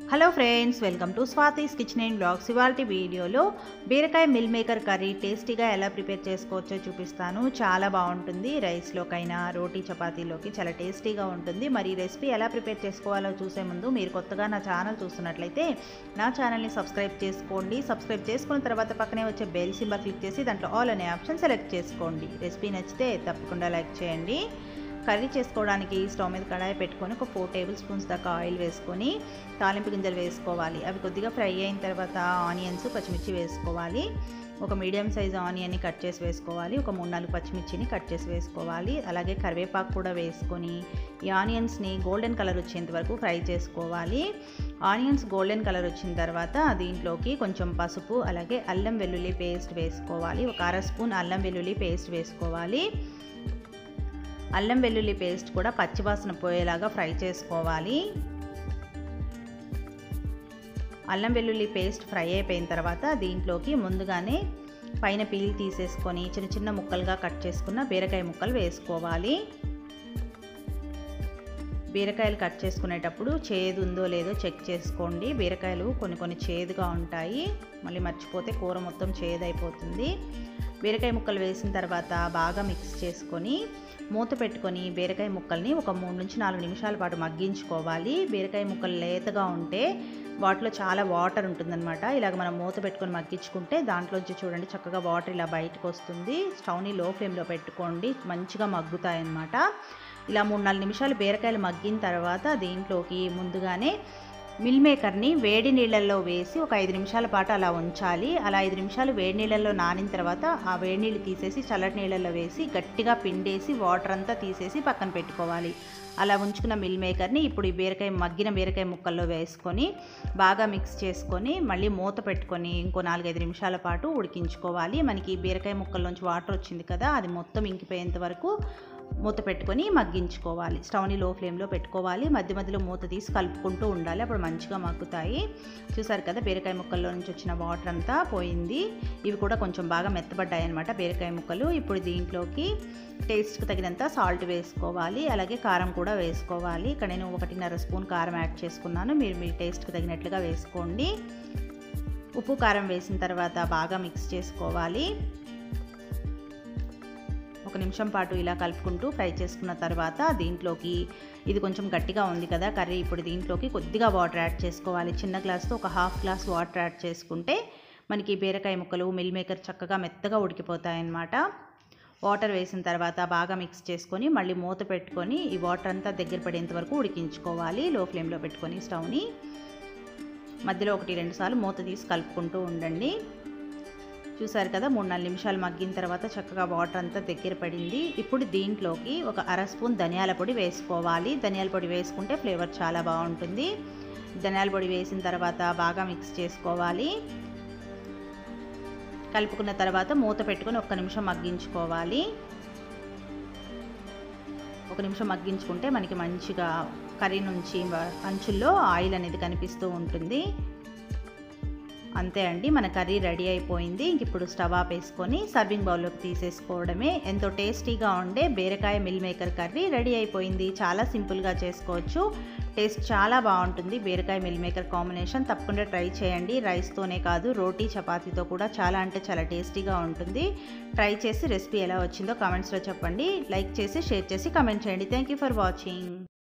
hello friends welcome to Swathi's kitchen and blogs ఇవాళ వీడియోలో బీరకాయ మిల్ మేకర్ కర్రీ టేస్టీగా ఎలా ప్రిపేర్ చేసుకోవచ్చో చూపిస్తాను చాలా బాగుంటుంది రైస్లోకైనా రోటీ చపాతీలోకి చాలా టేస్టీగా ఉంటుంది మరి ఈ రెసిపీ ఎలా ప్రిపేర్ చేసుకోవాలో చూసే ముందు మీరు కొత్తగా నా ఛానల్ చూస్తున్నట్లయితే నా ఛానల్ని సబ్స్క్రైబ్ చేసుకోండి సబ్స్క్రైబ్ చేసుకున్న తర్వాత పక్కనే వచ్చే బెల్ సింబల్ క్లిక్ చేసి దాంట్లో ఆల్ అనే ఆప్షన్ సెలెక్ట్ చేసుకోండి రెసిపీ నచ్చితే తప్పకుండా లైక్ చేయండి కర్రీ చేసుకోవడానికి స్టవ్ మీద కడాయి పెట్టుకొని ఒక ఫోర్ టేబుల్ స్పూన్స్ దాకా ఆయిల్ వేసుకొని తాలింపు గింజలు వేసుకోవాలి అవి కొద్దిగా ఫ్రై అయిన తర్వాత ఆనియన్స్ పచ్చిమిర్చి వేసుకోవాలి ఒక మీడియం సైజ్ ఆనియన్ని కట్ చేసి వేసుకోవాలి ఒక మూడు నాలుగు పచ్చిమిర్చిని కట్ చేసి వేసుకోవాలి అలాగే కరివేపాకు కూడా వేసుకొని ఈ ఆనియన్స్ని గోల్డెన్ కలర్ వచ్చేంత వరకు ఫ్రై చేసుకోవాలి ఆనియన్స్ గోల్డెన్ కలర్ వచ్చిన తర్వాత దీంట్లోకి కొంచెం పసుపు అలాగే అల్లం వెల్లుల్లి పేస్ట్ వేసుకోవాలి ఒక అర స్పూన్ అల్లం వెల్లుల్లి పేస్ట్ వేసుకోవాలి అల్లం వెల్లుల్లి పేస్ట్ కూడా పచ్చివాసన పోయేలాగా ఫ్రై చేసుకోవాలి అల్లం వెల్లుల్లి పేస్ట్ ఫ్రై అయిపోయిన తర్వాత దీంట్లోకి ముందుగానే పైన పీల్ తీసేసుకొని చిన్న చిన్న ముక్కలుగా కట్ చేసుకున్న బీరకాయ ముక్కలు వేసుకోవాలి బీరకాయలు కట్ చేసుకునేటప్పుడు చేదు ఉందో లేదో చెక్ చేసుకోండి బీరకాయలు కొన్ని కొన్ని చేదుగా ఉంటాయి మళ్ళీ మర్చిపోతే కూర మొత్తం చేదు అయిపోతుంది బీరకాయ ముక్కలు వేసిన తర్వాత బాగా మిక్స్ చేసుకొని మూత పెట్టుకొని బీరకాయ ముక్కల్ని ఒక మూడు నుంచి నాలుగు నిమిషాల పాటు మగ్గించుకోవాలి బీరకాయ ముక్కలు లేతగా ఉంటే వాటిలో చాలా వాటర్ ఉంటుందన్నమాట ఇలాగ మనం మూత పెట్టుకొని మగ్గించుకుంటే దాంట్లోంచి చూడండి చక్కగా వాటర్ ఇలా బయటకు వస్తుంది స్టవ్ని లో ఫ్లేమ్లో పెట్టుకోండి మంచిగా మగ్గుతాయి అన్నమాట ఇలా మూడు నాలుగు నిమిషాలు బీరకాయలు మగ్గిన తర్వాత దీంట్లోకి ముందుగానే మిల్ మేకర్ని వేడి నీళ్ళల్లో వేసి ఒక ఐదు నిమిషాల పాటు అలా ఉంచాలి అలా ఐదు నిమిషాలు వేడి నీళ్ళల్లో నానిన తర్వాత ఆ వేడి నీళ్ళు తీసేసి చల్లటి నీళ్ళల్లో వేసి గట్టిగా పిండేసి వాటర్ అంతా తీసేసి పక్కన పెట్టుకోవాలి అలా ఉంచుకున్న మిల్ మేకర్ని ఇప్పుడు ఈ బీరకాయ మగ్గిన బీరకాయ ముక్కల్లో వేసుకొని బాగా మిక్స్ చేసుకొని మళ్ళీ మూత పెట్టుకొని ఇంకో నాలుగైదు నిమిషాల పాటు ఉడికించుకోవాలి మనకి బీరకాయ ముక్కల్లోంచి వాటర్ వచ్చింది కదా అది మొత్తం ఇంకిపోయేంత వరకు మూత పెట్టుకొని మగ్గించుకోవాలి స్టవ్ని లో ఫ్లేమ్లో పెట్టుకోవాలి మధ్య మధ్యలో మూత తీసి కలుపుకుంటూ ఉండాలి అప్పుడు మంచిగా మగ్గుతాయి చూసారు కదా బీరకాయ ముక్కల్లో నుంచి వచ్చిన వాటర్ అంతా పోయింది ఇవి కూడా కొంచెం బాగా మెత్తబడ్డాయి అనమాట బీరకాయ ముక్కలు ఇప్పుడు దీంట్లోకి టేస్ట్కి తగినంత సాల్ట్ వేసుకోవాలి అలాగే కారం కూడా వేసుకోవాలి ఇక్కడ నేను ఒకటిన్నర స్పూన్ కారం యాడ్ చేసుకున్నాను మీరు మీ టేస్ట్కి తగినట్లుగా వేసుకోండి ఉప్పు కారం వేసిన తర్వాత బాగా మిక్స్ చేసుకోవాలి ఒక నిమిషం పాటు ఇలా కలుపుకుంటూ ఫ్రై చేసుకున్న తర్వాత దీంట్లోకి ఇది కొంచెం గట్టిగా ఉంది కదా కర్రీ ఇప్పుడు దీంట్లోకి కొద్దిగా వాటర్ యాడ్ చేసుకోవాలి చిన్న గ్లాస్తో ఒక హాఫ్ గ్లాస్ వాటర్ యాడ్ చేసుకుంటే మనకి బీరకాయ ముక్కలు మిల్ మేకర్ చక్కగా మెత్తగా ఉడికిపోతాయన్నమాట వాటర్ వేసిన తర్వాత బాగా మిక్స్ చేసుకొని మళ్ళీ మూత పెట్టుకొని ఈ వాటర్ అంతా దగ్గర పడేంత వరకు ఉడికించుకోవాలి లో ఫ్లేమ్లో పెట్టుకొని స్టవ్ని మధ్యలో ఒకటి రెండు సార్లు మూత తీసి కలుపుకుంటూ ఉండండి చూసారు కదా మూడు నాలుగు నిమిషాలు మగ్గిన తర్వాత చక్కగా వాటర్ అంతా దగ్గర పడింది ఇప్పుడు దీంట్లోకి ఒక అర స్పూన్ ధనియాల పొడి వేసుకోవాలి ధనియాల పొడి వేసుకుంటే ఫ్లేవర్ చాలా బాగుంటుంది ధనియాల పొడి వేసిన తర్వాత బాగా మిక్స్ చేసుకోవాలి కలుపుకున్న తర్వాత మూత పెట్టుకొని ఒక్క నిమిషం మగ్గించుకోవాలి ఒక నిమిషం మగ్గించుకుంటే మనకి మంచిగా కర్రీ నుంచి అంచుల్లో ఆయిల్ అనేది కనిపిస్తూ ఉంటుంది అంతే అండి మన కర్రీ రెడీ అయిపోయింది ఇంక ఇప్పుడు స్టవ్ ఆపేసుకొని సర్వింగ్ బౌల్లోకి తీసేసుకోవడమే ఎంతో టేస్టీగా ఉండే బీరకాయ మిల్ మేకర్ కర్రీ రెడీ అయిపోయింది చాలా సింపుల్గా చేసుకోవచ్చు టేస్ట్ చాలా బాగుంటుంది బీరకాయ మిల్ మేకర్ కాంబినేషన్ తప్పకుండా ట్రై చేయండి రైస్తోనే కాదు రోటీ చపాతీతో కూడా చాలా అంటే చాలా టేస్టీగా ఉంటుంది ట్రై చేసి రెసిపీ ఎలా వచ్చిందో కామెంట్స్లో చెప్పండి లైక్ చేసి షేర్ చేసి కమెంట్ చేయండి థ్యాంక్ యూ ఫర్ వాచింగ్